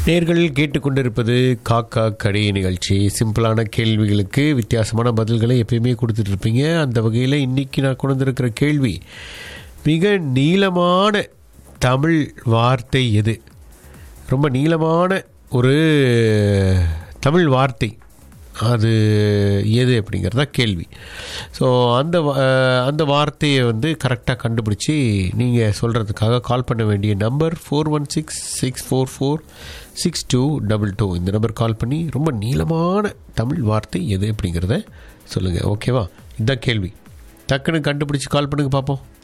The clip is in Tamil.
நேர்கள் கேட்டுக்கொண்டிருப்பது காக்கா கடை நிகழ்ச்சி சிம்பிளான கேள்விகளுக்கு வித்தியாசமான பதில்களை எப்பயுமே கொடுத்துட்டு இருப்பீங்க அந்த வகையில் இன்னைக்கு நான் கொண்டு வந்திருக்கிற கேள்வி மிக நீளமான தமிழ் வார்த்தை எது ரொம்ப நீளமான ஒரு தமிழ் வார்த்தை அது எது அப்படிங்கிறது தான் கேள்வி ஸோ அந்த வா- அஹ் அந்த வார்த்தையை வந்து கரெக்டாக கண்டுபிடிச்சி நீங்கள் சொல்கிறதுக்காக கால் பண்ண வேண்டிய number four one six six four four six two double two இந்த நம்பர் கால் பண்ணி ரொம்ப நீளமான தமிழ் வார்த்தை எது அப்படிங்கிறத சொல்லுங்கள் ஓகேவா இதுதான் கேள்வி டக்குன்னு கண்டுபிடிச்சி கால் பண்ணுங்க பார்ப்போம்